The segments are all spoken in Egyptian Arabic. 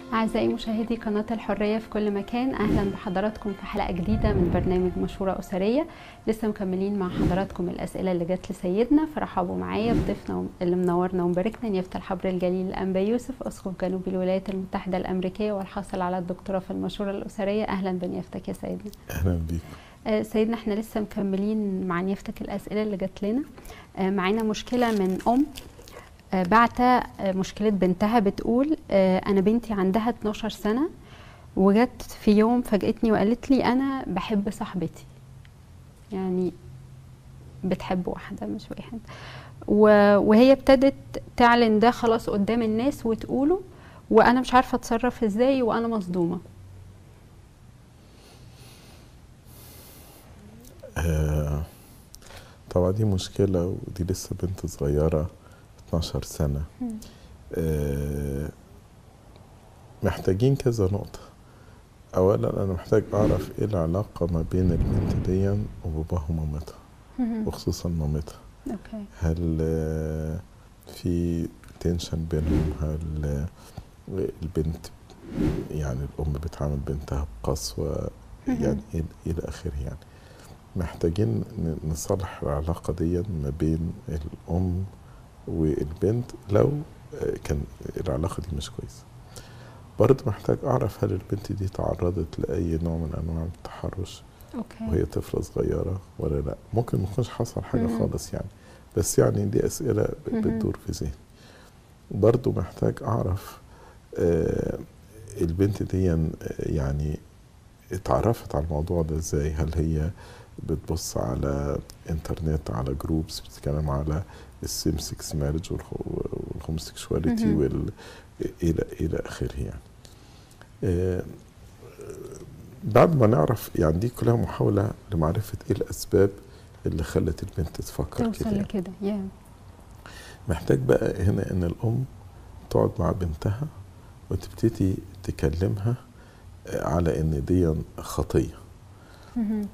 أعزائي مشاهدي قناة الحرية في كل مكان أهلا بحضراتكم في حلقة جديدة من برنامج مشورة أسرية لسه مكملين مع حضراتكم الأسئلة اللي جت لسيدنا فرحبوا معايا بضيفنا اللي منورنا ومباركنا نيافة الحبر الجليل الأنبا يوسف أسقف جنوب الولايات المتحدة الأمريكية والحاصل على الدكتوراه في المشورة الأسرية أهلا بنيافتك يا سيدنا اهلا بيك آه، سيدنا احنا لسه مكملين مع نيافتك الأسئلة اللي جت لنا آه، معانا مشكلة من أم آه، بعت آه، مشكلة بنتها بتقول آه، أنا بنتي عندها 12 سنة وجت في يوم فاجأتني وقالت لي أنا بحب صاحبتي يعني بتحب واحدة مش واحد و- وهي ابتدت تعلن ده خلاص قدام الناس وتقوله وأنا مش عارفة أتصرف إزاي وأنا مصدومة آه طبعا دي مشكلة ودي لسه بنت صغيرة 12 سنة آه محتاجين كذا نقطة أولا أنا محتاج أعرف إيه العلاقة ما بين البنت دي وباباها ومامتها وخصوصا مامتها أوكي هل آه، في تنشن بينهم هل آه، البنت يعني الأم بتعامل بنتها بقسوة يعني إلى إلى آخره يعني محتاجين ن- نصلح العلاقة دي ما بين الأم والبنت لو آه، كان العلاقة دي مش كويسة برضه محتاج أعرف هل البنت دي تعرضت لأي نوع من أنواع التحرش أوكي وهي طفلة صغيرة ولا لا ممكن ما يكونش حصل حاجة مم. خالص يعني بس يعني دي أسئلة ب- مم. بتدور في ذهني برضو محتاج أعرف آه البنت دي آه، يعني اتعرفت على الموضوع ده ازاي هل هي بتبص على انترنت على جروبس بتتكلم على السيم سكس مارج والهوموسيكشواليتي مهم. وال الى الى اخره يعني آه، بعد ما نعرف يعني دي كلها محاولة لمعرفة ايه الأسباب اللي خلت البنت تفكر كده توصل يعني. لكده يا محتاج بقى هنا ان الأم تقعد مع بنتها وتبتدي تكلمها آه، على ان دي خطية مهم.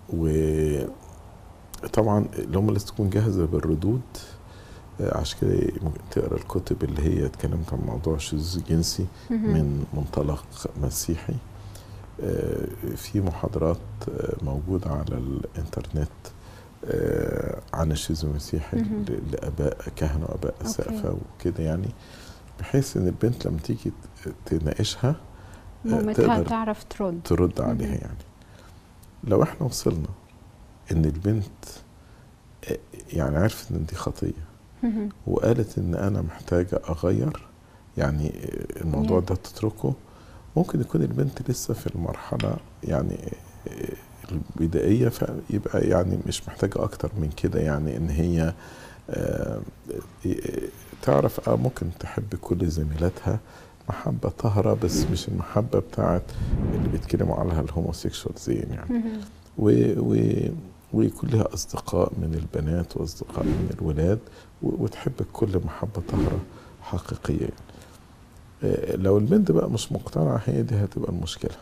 وطبعا الأم لازم تكون جاهزة بالردود آه، عشان كده ممكن تقرا الكتب اللي هي اتكلمت عن موضوع الشذوذ الجنسي مهم. من منطلق مسيحي آه، في محاضرات آه، موجودة على الإنترنت آه، عن الشذوذ المسيحي مهم. ل- لآباء كهنة وآباء أوكي. أسقفة وكده يعني بحيث إن البنت لما تيجي ت- تناقشها مامتها تقدر تعرف ترد ترد عليها مهم. يعني لو احنا وصلنا ان البنت آه، يعني عرفت ان دي خطيه مهم. وقالت ان انا محتاجه اغير يعني آه، الموضوع Yeah. ده تتركه ممكن يكون البنت لسه في المرحله يعني آه، البدائيه فيبقى يعني مش محتاجه اكتر من كده يعني ان هي آه، آه، تعرف اه ممكن تحب كل زميلاتها محبة طاهرة بس مش المحبة بتاعت اللي بيتكلموا عليها الهوموسيكشوالزين يعني مهم. و و ويكون لها أصدقاء من البنات وأصدقاء من الولاد و- وتحب الكل محبة طاهرة حقيقية يعني. آه، لو البنت بقى مش مقتنعة هي دي هتبقى المشكلة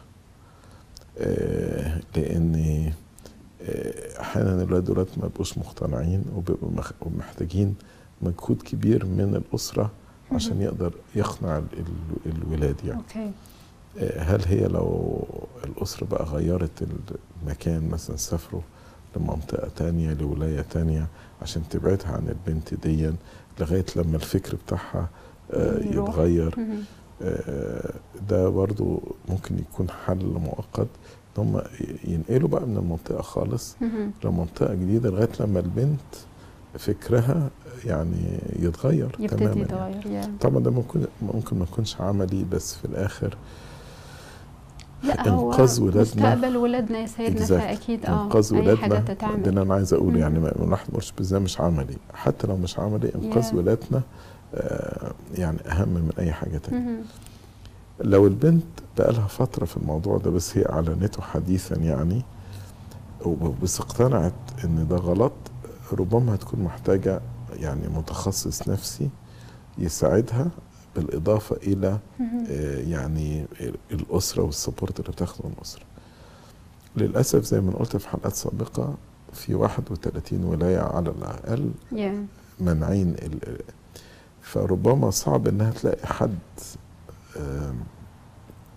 آه، لأن آه، أحيانا الولاد دولت ما بيبقوش مقتنعين وبيبقوا مخ- محتاجين مجهود كبير من الأسرة عشان مهم. يقدر يقنع ال- ال- الولاد يعني اوكي آه، هل هي لو الأسرة بقى غيرت المكان مثلا سافروا لمنطقة تانية لولاية تانية عشان تبعدها عن البنت دي لغاية لما الفكر بتاعها آه، يروح. يتغير مهم. آه، ده برضو ممكن يكون حل مؤقت ان هم ينقلوا بقى من المنطقة خالص مهم. لمنطقة جديدة لغاية لما البنت فكرها يعني يتغير يبتدي تماما يعني. يتغير يا طبعا ده ممكن ممكن ما يكونش عملي بس في الاخر لا هو إنقاذ ولادنا. مستقبل ولادنا يا سيدنا Exact. فاكيد اه انقاذ اي ولادنا حاجه ده تتعمل اللي انا عايز اقول مم. يعني ما الواحد ما يقولش بس ده مش عملي حتى لو مش عملي انقاذ Yeah. ولادنا آه يعني اهم من اي حاجه تانية مهم. لو البنت بقى لها فتره في الموضوع ده بس هي اعلنته حديثا يعني وبس اقتنعت ان ده غلط ربما هتكون محتاجه يعني متخصص نفسي يساعدها بالاضافه الى مهم. آه، يعني الاسره والسبورت اللي بتاخده من الاسره للاسف زي ما قلت في حلقات سابقه في 31 ولايه على الاقل يا منعين ال- فربما صعب انها تلاقي حد آم،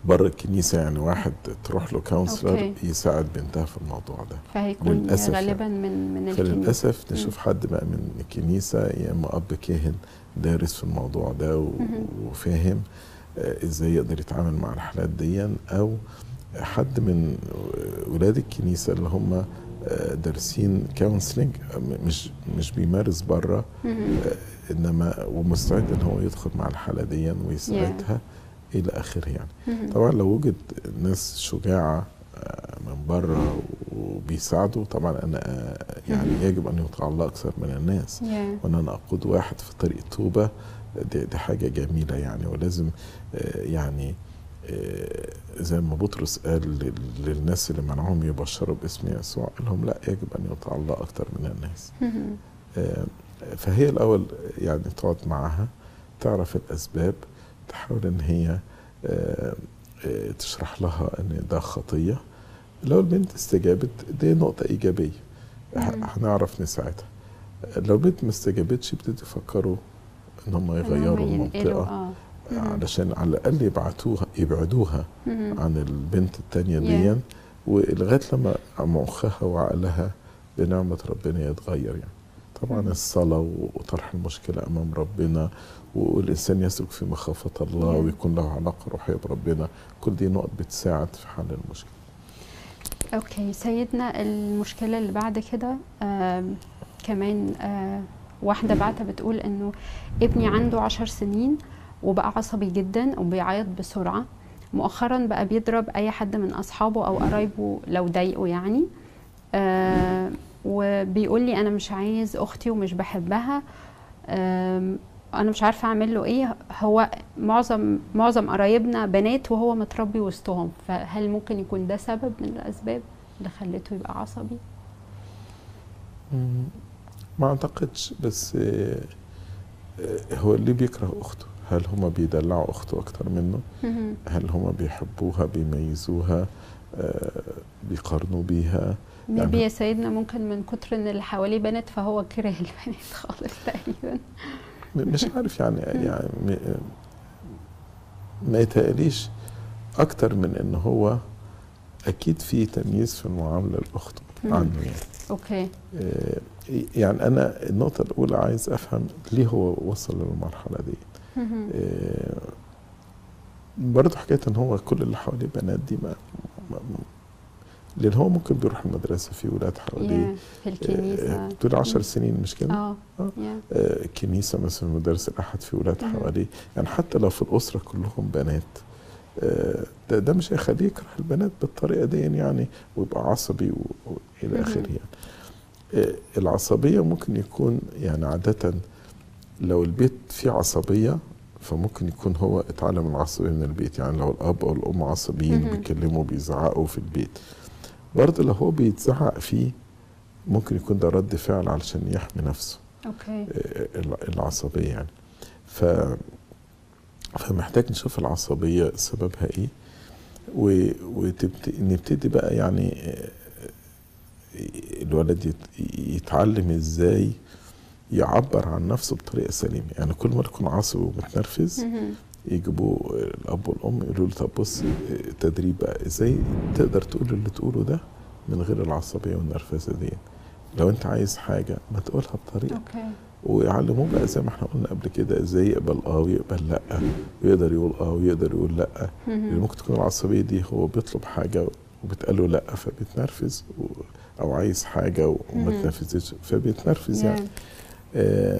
بره الكنيسه يعني واحد تروح له كونسلر أوكي. يساعد بنتها في الموضوع ده فهيكون للأسف يعني. غالبا من من الكنيسه فللاسف نشوف حد بقى من الكنيسه يا اما اب كاهن دارس في الموضوع ده و- مهم. وفاهم آه، ازاي يقدر يتعامل مع الحالات دي او حد من ولاد الكنيسه اللي هم آه، دارسين كونسلنج مش مش بيمارس بره مهم. انما ومستعد ان هو يدخل مع الحاله دي ويساعدها الى اخره يعني مهم. طبعا لو وجد ناس شجاعه آه، من بره وبيساعدوا طبعا انا آه، يعني مهم. يجب ان يطاع الله اكثر من الناس يا. وان انا اقود واحد في طريق التوبه دي, دي حاجه جميله يعني ولازم آه، يعني آه، زي ما بطرس قال لل- للناس اللي منعهم يبشروا باسم يسوع قال لهم لا يجب ان يطاع الله اكثر من الناس مهم. آه، فهي الاول يعني تقعد معاها تعرف الاسباب تحاول ان هي آه، آه، تشرح لها ان ده خطيه لو البنت استجابت دي نقطه ايجابيه ه- مم. هنعرف نساعدها لو البنت ما استجابتش يبتدوا يفكروا ان هم إن هم يغيروا ينقلوا، المنطقه اه مهم. علشان على الاقل يبعتوها يبعدوها مهم. عن البنت التانية Yeah. دي ولغايه لما مخها وعقلها بنعمه ربنا يتغير يعني طبعا مم. الصلاه وطرح المشكله امام ربنا والانسان يسلك في مخافه الله Yeah. ويكون له علاقه روحيه بربنا كل دي نقط بتساعد في حل المشكله اوكي سيدنا المشكله اللي بعد كده آم، كمان آه، واحده بعتها بتقول انه ابني عنده عشر سنين وبقى عصبي جدا وبيعيط بسرعه مؤخرا بقى بيضرب اي حد من اصحابه او قرايبه لو ضايقه يعني آه، وبيقول لي انا مش عايز اختي ومش بحبها آم، انا مش عارفه اعمل له ايه هو معظم معظم قرايبنا بنات وهو متربي وسطهم فهل ممكن يكون ده سبب من الاسباب اللي خلته يبقى عصبي مم. ما اعتقدش بس آه، آه، هو اللي بيكره اخته هل هما بيدلعوا اخته اكتر منه مهم. هل هما بيحبوها بيميزوها آه، بيقارنوا بيها ميبي يا سيدنا ممكن من كتر ان اللي حواليه بنات فهو كره البنات خالص تقريبا م- مش عارف يعني يعني م- ما يتهيأليش اكتر من ان هو اكيد في تمييز في المعامله لاخته مم. عنه يعني اوكي آه، يعني انا النقطه الاولى عايز افهم ليه هو وصل للمرحله دي مهم. آه، برضه حكايه ان هو كل اللي حواليه بنات دي ما, ما ما- لان هو ممكن بيروح المدرسه في ولاد حواليه يا في الكنيسه طول عشر مم. سنين مش كده؟ اه آه. يا آه، الكنيسه مثلا مدرس الاحد في ولاد مم. حواليه يعني حتى لو في الاسره كلهم بنات آه، ده, ده مش هيخليه يكره البنات بالطريقه دي يعني ويبقى عصبي و- والى مم. اخره يعني آه، العصبيه ممكن يكون يعني عاده لو البيت فيه عصبيه فممكن يكون هو اتعلم العصبيه من البيت يعني لو الاب او الام عصبيين مهم. بيتكلموا بيزعقوا في البيت برضه لو هو بيتزعق فيه ممكن يكون ده رد فعل علشان يحمي نفسه اوكي ال- العصبية يعني ف فمحتاج نشوف العصبية سببها ايه ونبتدي بقى يعني آه، الولد يت- يتعلم ازاي يعبر عن نفسه بطريقة سليمة يعني كل ما يكون عصبي ومتنرفز مهم. يجيبوا الاب والام يقولوا له طب بص آه، تدريب بقى ازاي تقدر تقول اللي تقوله ده من غير العصبية والنرفزة دي لو انت عايز حاجة ما تقولها بطريقة اوكي ويعلموه بقى زي ما احنا قلنا قبل كده ازاي يقبل اه ويقبل لا ويقدر يقول اه ويقدر يقول لا لان مهم. ممكن تكون العصبيه دي هو بيطلب حاجه وبتقال له لا فبيتنرفز و- او عايز حاجه وما مهم. تنفذش فبيتنرفز يا. يعني آه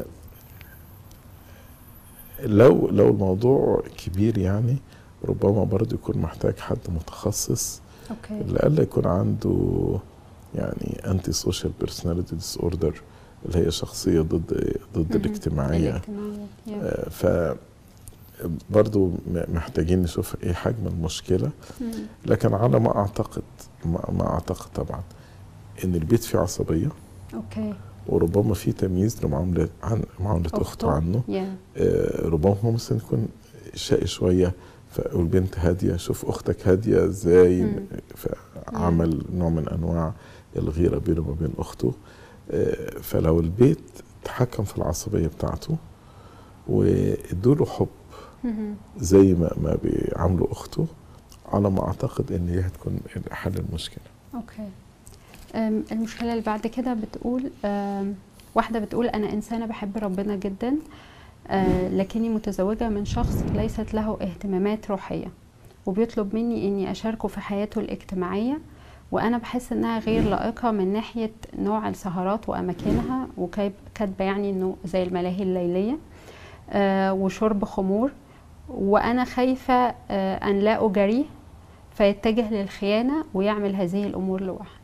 لو لو الموضوع كبير يعني ربما برضه يكون محتاج حد متخصص اوكي لألا يكون عنده يعني انتي سوشيال بيرسوناليتي ديس اوردر اللي هي شخصيه ضد ضد مهم. الاجتماعيه الاجتماعية يا. آه، ف برضو م- محتاجين نشوف ايه حجم المشكله مم. لكن على ما اعتقد ما, ما اعتقد طبعا ان البيت فيه عصبيه اوكي وربما في تمييز لمعامله عن معامله اخته أخته. عنه يا آه، ربما هو مثلا يكون شقي شويه ف- والبنت هاديه شوف اختك هاديه ازاي مم. فعمل نوع من انواع الغيره بينه وما بين اخته آه، فلو البيت تحكم في العصبيه بتاعته وادوا له حب مهم. زي ما ما بيعاملوا اخته على ما اعتقد ان هي هتكون حل المشكله اوكي أم، المشكله اللي بعد كده بتقول أم، واحده بتقول انا انسانه بحب ربنا جدا أه، لكني متزوجه من شخص ليست له اهتمامات روحيه وبيطلب مني اني اشاركه في حياته الاجتماعيه وانا بحس انها غير لائقه من ناحيه نوع السهرات واماكنها وكاتبه يعني انه زي الملاهي الليليه أه، وشرب خمور وانا خايفه أه، ان لا اجاريه فيتجه للخيانه ويعمل هذه الامور لوحده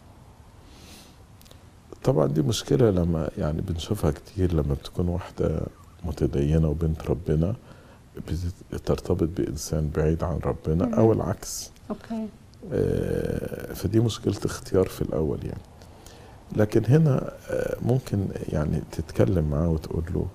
طبعا دي مشكله لما يعني بنشوفها كتير لما بتكون واحده متدينه وبنت ربنا بترتبط بانسان بعيد عن ربنا او مهم. العكس اوكي آه، فدي مشكلة اختيار في الأول يعني لكن هنا آه، ممكن يعني تتكلم معاه وتقول له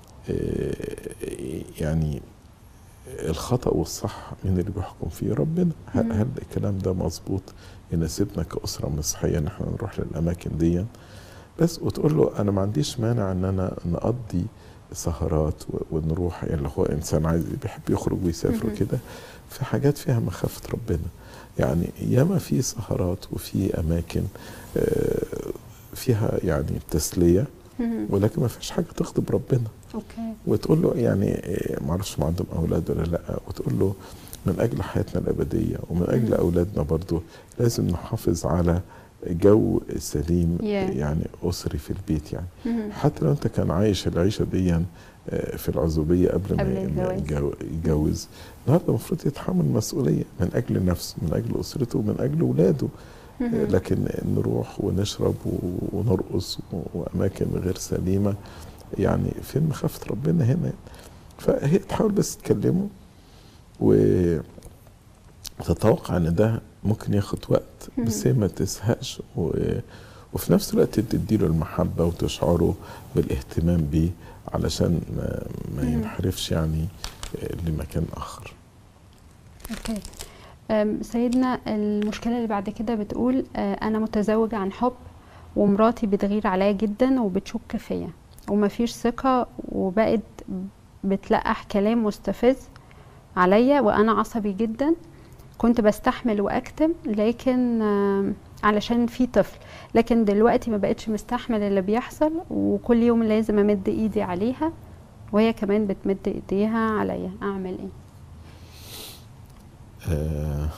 آه، يعني الخطأ والصح مين اللي بيحكم فيه ربنا ه- مم. هل الكلام ده مظبوط يناسبنا كأسرة مسيحية ان احنا نروح للأماكن دي بس وتقول له أنا ما عنديش مانع إن أنا نقضي سهرات و- ونروح يعني لو هو إنسان عايز بيحب يخرج ويسافر مهم. وكده في حاجات فيها مخافة ربنا يعني ياما في سهرات وفي أماكن آه، فيها يعني تسلية مهم. ولكن ما فيش حاجة تغضب ربنا اوكي وتقول له يعني آه، معرفش ما عندهم أولاد ولا لأ وتقول له من أجل حياتنا الأبدية ومن أجل مم. أولادنا برضو لازم نحافظ على جو سليم Yeah. يعني أسري في البيت يعني مهم. حتى لو أنت كان عايش العيشة دي آه، في العزوبية قبل ما قبل ما الجواز. يتجو- يتجوز النهارده المفروض يتحمل مسؤولية من أجل نفسه من أجل أسرته ومن أجل أولاده مهم. لكن نروح ونشرب و- ونرقص و- وأماكن غير سليمة يعني فين مخافة ربنا هنا فهي تحاول بس تكلمه وتتوقع ان ده ممكن ياخد وقت بس هي ما تزهقش و... وفي نفس الوقت تديله المحبة وتشعره بالاهتمام بيه علشان ما, ما مم. ينحرفش يعني لمكان آخر اوكي أم، سيدنا المشكله اللي بعد كده بتقول آه، انا متزوجه عن حب ومراتي بتغير عليا جدا وبتشك فيا ومفيش ثقه وبقت بتلقح كلام مستفز عليا وانا عصبي جدا كنت بستحمل واكتم لكن آم، علشان في طفل لكن دلوقتي ما بقتش مستحمل اللي بيحصل وكل يوم لازم امد ايدي عليها وهي كمان بتمد ايديها عليا اعمل ايه آه،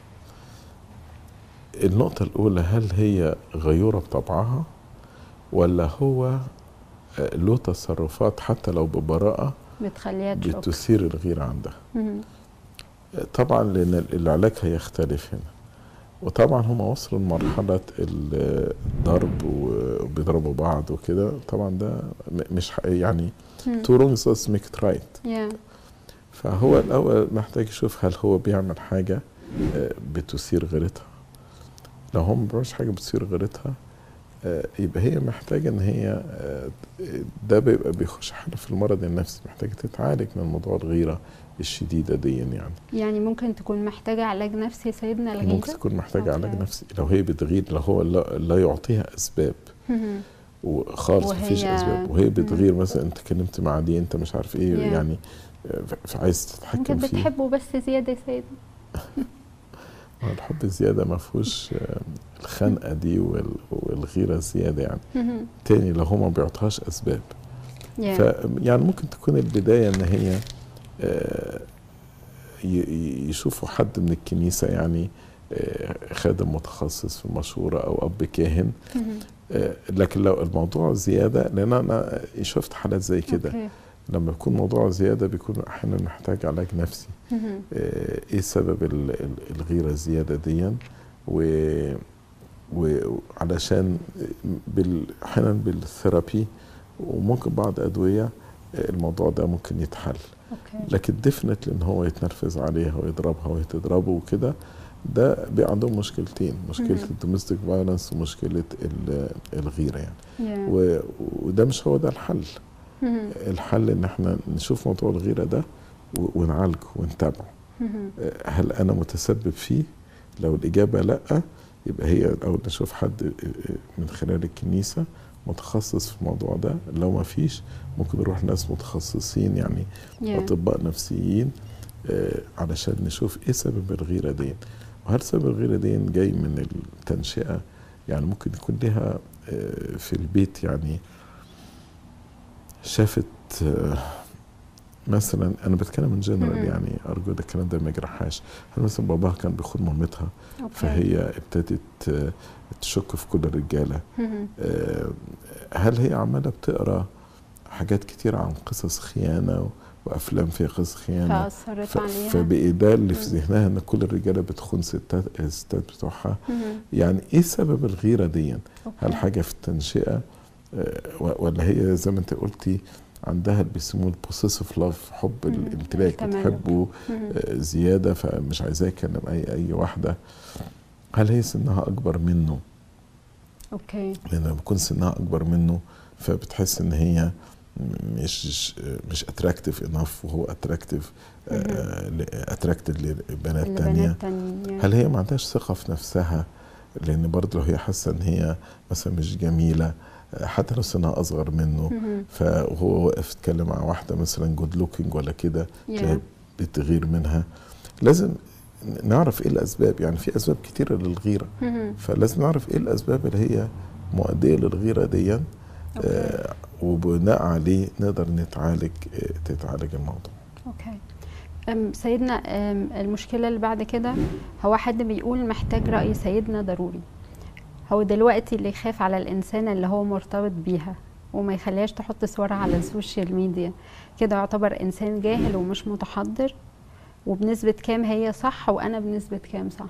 النقطة الأولى هل هي غيورة بطبعها ولا هو آه، له تصرفات حتى لو ببراءة بتخليها تشك بتثير الغيرة عندها مهم. آه، طبعا لأن العلاج هيختلف هنا وطبعا هم وصلوا لمرحلة الضرب وبيضربوا بعض وكده طبعا ده م- مش ح- يعني مم. تو wrongs doesn't make it right Yeah. فهو الأول محتاج يشوف هل هو بيعمل حاجة آه، بتثير غيرتها لو هو ما بيعملش حاجة بتثير غيرتها آه، يبقى هي محتاجة إن هي آه، ده بيبقى بيخش حالة في المرض النفسي محتاجة تتعالج من موضوع الغيرة الشديدة دي يعني يعني ممكن تكون محتاجة علاج نفسي يا سيدنا الغيرة ممكن تكون محتاجة علاج أوكي. نفسي لو هي بتغير لو هو لا, لا يعطيها أسباب مهم. وخالص وهي- مفيش أسباب وهي بتغير مثلا أنت كلمت مع دي أنت مش عارف إيه Yeah. يعني آه، فعايز تتحكم يمكن فيه بتحبه بس زيادة يا سيدنا هو الحب الزيادة ما فيهوش آه، الخنقة دي وال- والغيرة الزيادة يعني مهم. تاني لو هو ما بيعطيهاش أسباب Yeah. ف يعني ممكن تكون البداية إن هي آه، ي- ي- يشوفوا حد من الكنيسة يعني آه، خادم متخصص في المشورة أو أب كاهن مهم. آه، لكن لو الموضوع زيادة لأن أنا شفت حالات زي كده أوكي. لما يكون موضوع زيادة بيكون أحيانا محتاج علاج نفسي مهم. آه، ايه سبب ال- ال- الغيره الزياده دي و وعلشان بال- احيانا بالثيرابي وممكن بعض ادويه آه، الموضوع ده ممكن يتحل اوكي لكن ديفنتلي ان هو يتنرفز عليها ويضربها وهي تضربه وكده ده بيبقى عندهم مشكلتين مشكله مهم. الدوميستيك فايلنس ومشكله ال- الغيره يعني Yeah. و- وده مش هو ده الحل مهم. الحل ان احنا نشوف موضوع الغيره ده و- ونعالجه ونتابعه مهم. هل انا متسبب فيه لو الاجابه لا يبقى هي الاول نشوف حد من خلال الكنيسه متخصص في الموضوع ده لو ما فيش ممكن نروح ناس متخصصين يعني Yeah. اطباء نفسيين آه، علشان نشوف ايه سبب الغيره دي وهل سبب الغيره دي جاي من التنشئه يعني ممكن يكون لها آه، في البيت يعني شافت آه، مثلا انا بتكلم من جنرال مهم. يعني ارجو ده الكلام ده ما يجرحهاش هل مثلا باباها كان بيخون مامتها اوكي فهي ابتدت آه، تشك في كل الرجاله مهم. آه، هل هي عماله بتقرا حاجات كتير عن قصص خيانه وافلام فيها قصص خيانه فاثرت ف- عليها فبقي ده اللي في مم. ذهنها ان كل الرجاله بتخون ستات الستات بتوعها مهم. يعني ايه سبب الغيره دي هل أوكي. حاجه في التنشئه آه، و- ولا هي زي ما انت قلتي عندها اللي بيسموه البوسيسيف لاف حب مم. الامتلاك التملك. بتحبه مهم. آه، زياده فمش عايزاه يكلم اي اي واحده هل هي سنها اكبر منه اوكي لان لما بيكون سنها اكبر منه فبتحس ان هي مش مش اتراكتيف انف وهو اتراكتيف اتراكتد لبنات اللي تانية بنات تانيين هل هي ما عندهاش ثقة في نفسها لأن برضه لو هي حاسة إن هي مثلا مش جميلة آه، حتى لو سنها أصغر منه مهم. فهو واقف يتكلم مع واحدة مثلا جود لوكينج ولا كده تلاقيها Yeah. بتغير منها لازم نعرف ايه الاسباب يعني في اسباب كتيره للغيره مهم. فلازم نعرف ايه الاسباب اللي هي مؤديه للغيره دي أوكي. آه وبناء عليه نقدر نتعالج آه تتعالج الموضوع اوكي أم سيدنا أم المشكله اللي بعد كده هو حد بيقول محتاج راي سيدنا ضروري هو دلوقتي اللي يخاف على الانسان اللي هو مرتبط بيها وما يخليهاش تحط صورها على السوشيال ميديا كده يعتبر انسان جاهل ومش متحضر وبنسبة كام هي صح وأنا بنسبة كام صح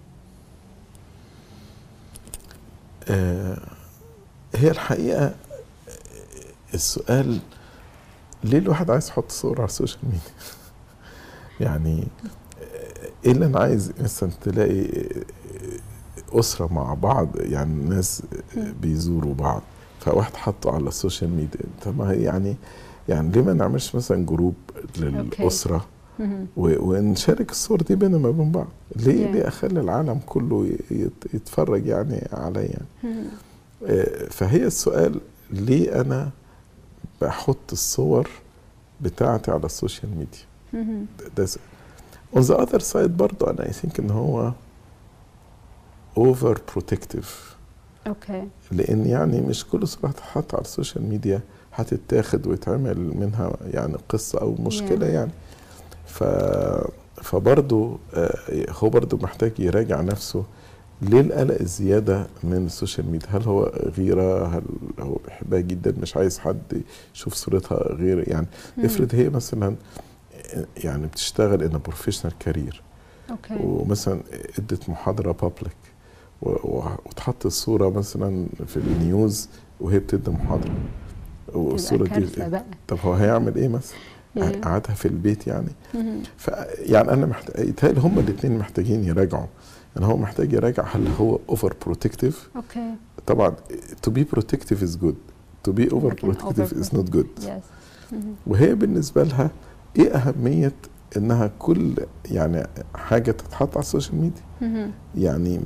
آه هي الحقيقه آه، السؤال ليه الواحد عايز يحط صور على السوشيال ميديا يعني آه، ايه اللي انا عايز مثلا تلاقي آه، اسره مع بعض يعني ناس مم. بيزوروا بعض فواحد حطه على السوشيال ميديا طب ما هي يعني يعني ليه ما نعملش مثلا جروب للاسره مهم. و- ونشارك الصور دي بيننا ما بين بعض ليه Yeah. ليه اخلي العالم كله ي- يت- يتفرج يعني عليا يعني مهم. آه، فهي السؤال ليه انا بحط الصور بتاعتي على السوشيال ميديا مهم. ده س- on the other side برضو انا I think ان هو over protective اوكي لان يعني مش كل صورة هتتحط على السوشيال ميديا هتتاخد ويتعمل منها يعني قصة او مشكلة Yeah. يعني ف فبرضه آه، هو برضه محتاج يراجع نفسه ليه القلق الزيادة من السوشيال ميديا هل هو غيرة هل هو بيحبها جدا مش عايز حد يشوف صورتها غير يعني مهم. افرض هي مثلا يعني بتشتغل ان بروفيشنال كارير اوكي ومثلا ادت محاضره بابليك وتحط الصوره مثلا في النيوز وهي بتدي محاضره والصوره تبقى دي كارثة بقى طب هو هيعمل ايه مثلا؟ Yeah. قعدها في البيت يعني مهم. ف يعني انا محتاج يتهيألي هما الاثنين محتاجين يراجعوا يعني هو محتاج يراجع هل هو اوفر بروتكتيف اوكي طبعا to be protective is good to be over لكن protective is not good يس مهم. وهي بالنسبه لها ايه اهميه انها كل يعني حاجه تتحط على السوشيال ميديا مهم. يعني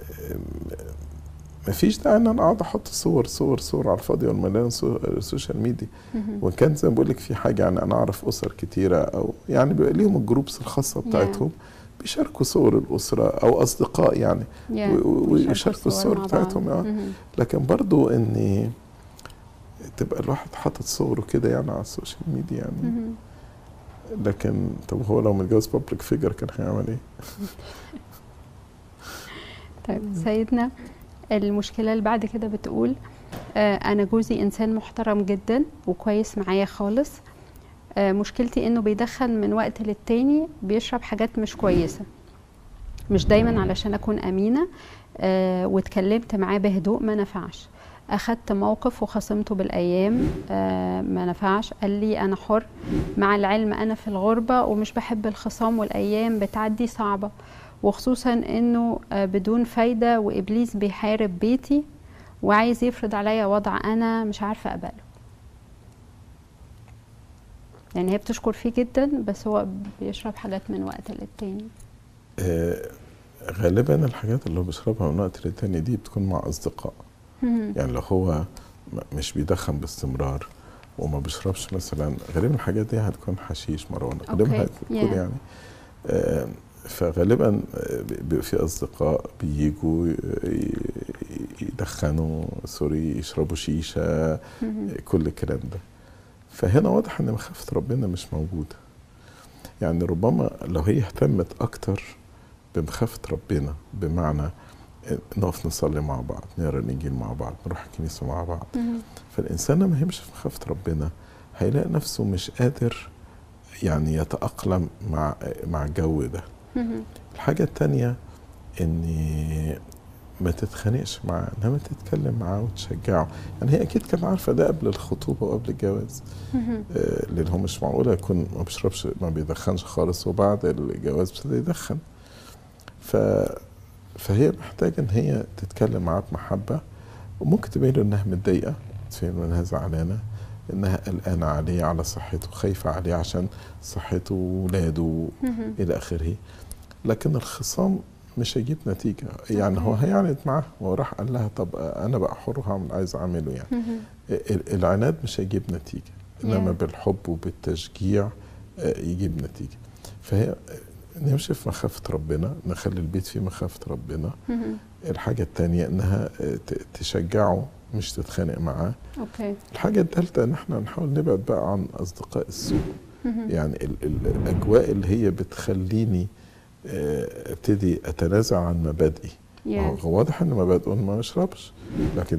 ما فيش داعي ان انا اقعد احط صور صور صور على الفاضي والمليان صور- السوشيال ميديا مهم. وان كان زي ما بقول لك في حاجه يعني انا اعرف اسر كتيره او يعني بيبقى ليهم الجروبس الخاصه Yeah. بتاعتهم بيشاركوا صور الاسره او اصدقاء يعني Yeah. و- و- ويشاركوا ويشاركوا الصور مع بعض. بتاعتهم اه مهم. لكن برضو ان تبقى الواحد حاطط صوره كده يعني على السوشيال ميديا يعني مهم. لكن طب هو لو متجوز بابليك فيجر كان هيعمل ايه؟ طيب سيدنا المشكلة اللي بعد كده بتقول آه أنا جوزي إنسان محترم جدا وكويس معايا خالص آه مشكلتي إنه بيدخن من وقت للتاني بيشرب حاجات مش كويسة مش دايما علشان أكون أمينة آه واتكلمت معاه بهدوء ما نفعش أخدت موقف وخصمته بالأيام آه ما نفعش قال لي أنا حر مع العلم أنا في الغربة ومش بحب الخصام والأيام بتعدي صعبة وخصوصا انه آه، بدون فايدة وابليس بيحارب بيتي وعايز يفرض عليا وضع انا مش عارفة اقبله يعني هي بتشكر فيه جدا بس هو بيشرب حاجات من وقت للتاني آه غالبا الحاجات اللي هو بيشربها من وقت للتاني دي بتكون مع اصدقاء مهم. يعني لو هو م- مش بيدخن باستمرار وما بيشربش مثلا غالبا الحاجات دي هتكون حشيش مروان غالبا أوكي. هتكون Yeah. يعني آه، فغالبا آه، بيبقى في اصدقاء بيجوا ي- يدخنوا سوري يشربوا شيشه مهم. كل الكلام ده فهنا واضح ان مخافه ربنا مش موجوده يعني ربما لو هي اهتمت اكتر بمخافه ربنا بمعنى نقف نصلي مع بعض نقرا الانجيل مع بعض نروح الكنيسه مع بعض مهم. فالانسان لما يمشي في مخافه ربنا هيلاقي نفسه مش قادر يعني يتاقلم مع مع الجو ده مهم. الحاجه التانية ان ما تتخانقش معاه انما تتكلم معاه وتشجعه يعني هي اكيد كانت عارفه ده قبل الخطوبه وقبل الجواز مهم. آه، لان هو مش معقوله يكون ما بيشربش ما بيدخنش خالص وبعد الجواز ابتدى يدخن ف فهي محتاجه ان هي تتكلم معاه بمحبه وممكن تبين له انها متضايقه تبين له انها زعلانه انها قلقانه عليه على صحته خايفه عليه عشان صحته وولاده مهم. الى اخره لكن الخصام مش هيجيب نتيجه يعني هو أوكي. هيعند معاه وراح قال لها طب انا بقى حر هعمل عايز اعمله يعني مهم. ال- العناد مش هيجيب نتيجة إنما Yeah. بالحب وبالتشجيع آه، يجيب نتيجة فهي آه، نمشي في مخافة ربنا نخلي البيت فيه مخافة ربنا مهم. الحاجة التانية إنها آه، ت- تشجعه مش تتخانق معاه اوكي الحاجة التالتة إن احنا نحاول نبعد بقى عن أصدقاء السوء مهم. يعني ال- ال- الأجواء اللي هي بتخليني آه، ابتدي اتنازع عن مبادئي هو Yeah. هو واضح ان مبادئه إنه ما يشربش لكن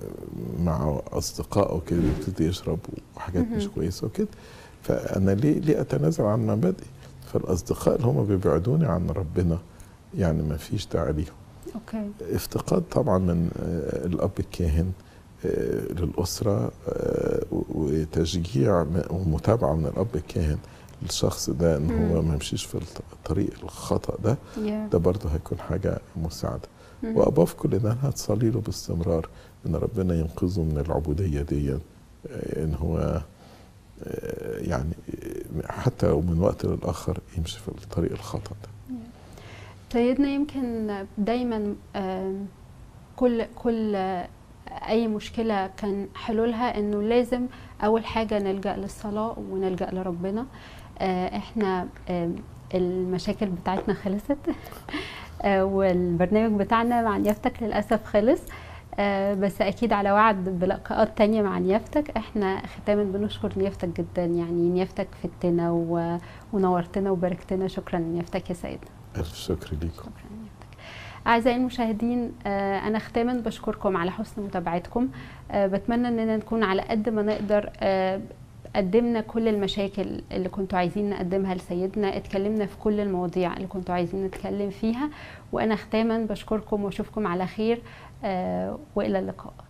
مع اصدقائه كده يبتدي يشرب وحاجات مش مهم. كويسه وكده فانا ليه ليه اتنازل عن مبادئي فالاصدقاء اللي هم بيبعدوني عن ربنا يعني ما فيش داعي ليهم اوكي افتقاد طبعا من آه، الاب الكاهن آه، للاسره آه، و- وتشجيع م- ومتابعه من الاب الكاهن للشخص ده ان هو مم. ما يمشيش في الط- الطريق الخطا ده Yeah. ده برضه هيكون حاجه مساعده مهم. وأضاف كل ده إنها تصلي له باستمرار إن ربنا ينقذه من العبودية دي آه، إن هو آه، يعني آه، حتى ومن وقت للآخر يمشي في الطريق الخطأ ده سيدنا يمكن دايما آم، كل كل آه، اي مشكله كان حلولها انه لازم اول حاجه نلجا للصلاه ونلجا لربنا آه، احنا آم، المشاكل بتاعتنا خلصت آه، والبرنامج بتاعنا مع نيافتك للاسف خلص آه، بس اكيد على وعد بلقاءات تانية مع نيافتك احنا ختاما بنشكر نيافتك جدا يعني نيافتك فدتنا و- ونورتنا وباركتنا شكرا نيافتك يا سيدنا ألف شكر ليكم شكرا لحضرتك. أعزائي المشاهدين آه، أنا ختاما بشكركم على حسن متابعتكم آه، بتمنى إننا نكون على قد ما نقدر آه، قدمنا كل المشاكل اللي كنتوا عايزين نقدمها لسيدنا اتكلمنا في كل المواضيع اللي كنتوا عايزين نتكلم فيها وأنا ختاما بشكركم وأشوفكم على خير آه، وإلى اللقاء